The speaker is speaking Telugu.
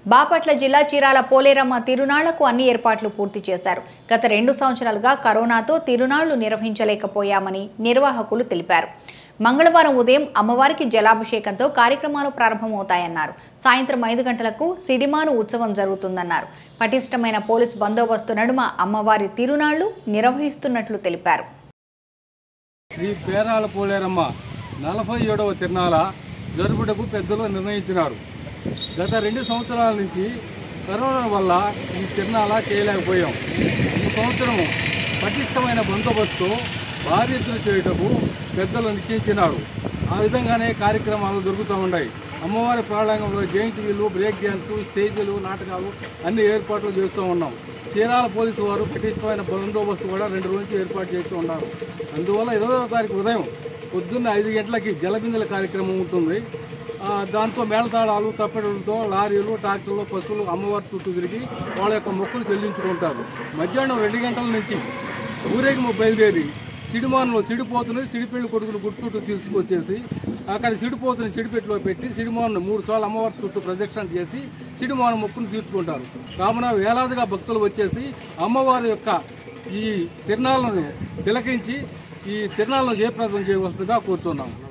బాపట్ల జిల్లా చీరాల పోలేరమ్మ తిరునాళ్లకు అన్ని ఏర్పాట్లు పూర్తి చేశారు గత రెండు సంవత్సరాలుగా కరోనాతో తిరునాళ్లు నిర్వహించలేకపోయామని నిర్వాహకులు తెలిపారు మంగళవారం ఉదయం అమ్మవారికి జలాభిషేకంతో కార్యక్రమాలు ప్రారంభమవుతాయన్నారు సాయంత్రం ఐదు గంటలకు సిడిమాను ఉత్సవం జరుగుతుందన్నారు పటిష్టమైన పోలీస్ బందోబస్తు నడుమ అమ్మవారి తిరునాళ్లు నిర్వహిస్తున్నట్లు తెలిపారు శ్రీ పేరాల పోలేరమ్మ నలభై ఏడవ తిరునాళ జరుపుటకు పెద్దలు నిర్ణయించినారు గత రెండు సంవత్సరాల నుంచి కరోనా వల్ల ఈ తిరునాళ చేయలేకపోయాం ఈ సంవత్సరం పటిష్టమైన బందోబస్తు భారీ ఎత్తున చేయుటకు పెద్దలు నిశ్చయించినారు ఆ విధంగానే కార్యక్రమాలు జరుగుతూ ఉన్నాయి అమ్మవారి ప్రాళంగంలో జైంట్ వీలు బ్రేక్ డ్యాన్స్ స్టేజీలు నాటకాలు అన్ని ఏర్పాట్లు చేస్తూ ఉన్నాం చీరాల పోలీసు వారు పటిష్టమైన బందోబస్తు కూడా రెండు రోజులు ఏర్పాటు చేస్తూ ఉన్నారు అందువల్ల ఇరవై తారీఖు ఉదయం పొద్దున్న ఐదు గంటలకి జలబిందుల కార్యక్రమం ఉంటుంది ఆ, దాంతో మేళతాళాలు తప్పెడలతో లారీలు ట్రాక్టర్లు బస్సులు అమ్మవారి చుట్టూ తిరిగి వాళ్ళ యొక్క మొక్కులు చెల్లించుకుంటారు మధ్యాహ్నం రెండు గంటల నుంచి ఊరేగింపు బయలుదేరి సిడిమాన్లో సిడిపోతుని సిడిపెళ్ళి కొడుకులు గుడి చుట్టూ తీసుకొచ్చేసి అక్కడ సిడిపోతుని సిడిపెట్టులో పెట్టి సిడిమాను మూడు సార్లు అమ్మవారి చుట్టూ ప్రదక్షిణ చేసి సిడిమాను మొక్కును తీర్చుకుంటారు కావున వేలాదిగా భక్తులు వచ్చేసి అమ్మవారి యొక్క ఈ తిరణాలను తిలకించి ఈ తిరణాలను జయప్రదం చేయవలసిందిగా కూర్చున్నాం